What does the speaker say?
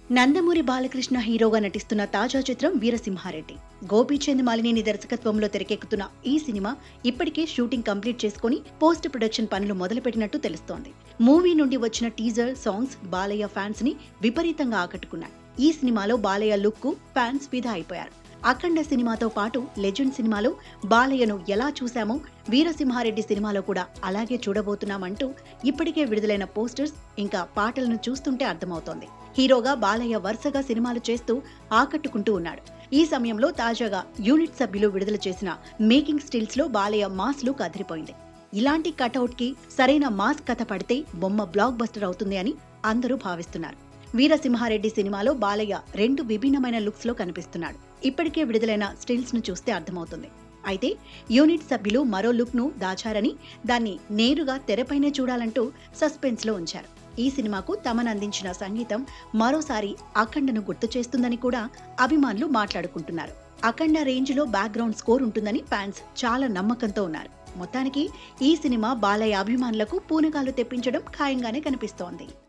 నందమూరి బాలకృష్ణ హీరోగా నటిస్తున్న తాజా చిత్రం వీరసింహారెడ్డి గోపీచంద్ మాలినేని దర్శకత్వంలో తెరకెక్కుతున్న ఈ సినిమా ఇప్పటికే షూటింగ్ కంప్లీట్ చేసుకుని పోస్ట్ ప్రొడక్షన్ పనులు మొదలుపెట్టినట్టు తెలుస్తోంది మూవీ నుండి వచ్చిన టీజర్ సాంగ్స్ బాలయ్య ఫ్యాన్స్ ని విపరీతంగా ఆకట్టుకున్నాయి ఈ సినిమాలో బాలయ్య లుక్ కు ఫ్యాన్స్ ఫిదా అయిపోయారు అఖండ సినిమాతో పాటు లెజెండ్ సినిమాలో బాలయ్యను ఎలా చూశామో వీరసింహారెడ్డి సినిమాలో కూడా అలాగే చూడబోతున్నామంటూ ఇప్పటికే విడుదలైన పోస్టర్స్ ఇంకా పాటలను చూస్తుంటే అర్థమవుతోంది హీరోగా బాలయ్య వరుసగా సినిమాలు చేస్తూ ఆకట్టుకుంటూ ఉన్నాడు ఈ సమయంలో తాజాగా యూనిట్ సభ్యులు విడుదల చేసిన మేకింగ్ స్టిల్స్ లో బాలయ్య మాస్ లుక్ అదిరిపోయింది ఇలాంటి కటౌట్ కి సరైన మాస్ కథ పడితే బొమ్మ బ్లాక్ బస్టర్ అవుతుంది అని అందరూ భావిస్తున్నారు వీరసింహారెడ్డి సినిమాలో బాలయ్య రెండు విభిన్నమైన లుక్స్ లో కనిపిస్తున్నాడు ఇప్పటికే విడుదలైన స్టిల్స్ ను చూస్తే అర్థమవుతుంది అయితే యూనిట్ సభ్యులు మరో లుక్ ను దాచారని దాన్ని నేరుగా తెరపైనే చూడాలంటూ సస్పెన్స్ లో ఉంచారు ఈ సినిమాకు తమను అందించిన సంగీతం మరోసారి అఖండను గుర్తు చేస్తుందని కూడా అభిమానులు మాట్లాడుకుంటున్నారు అఖండ రేంజ్ లో బ్యాక్గ్రౌండ్ స్కోర్ ఉంటుందని ఫ్యాన్స్ చాలా నమ్మకంతో ఉన్నారు మొత్తానికి ఈ సినిమా బాలయ్య అభిమానులకు పూనకాలు తెప్పించడం ఖాయంగానే కనిపిస్తోంది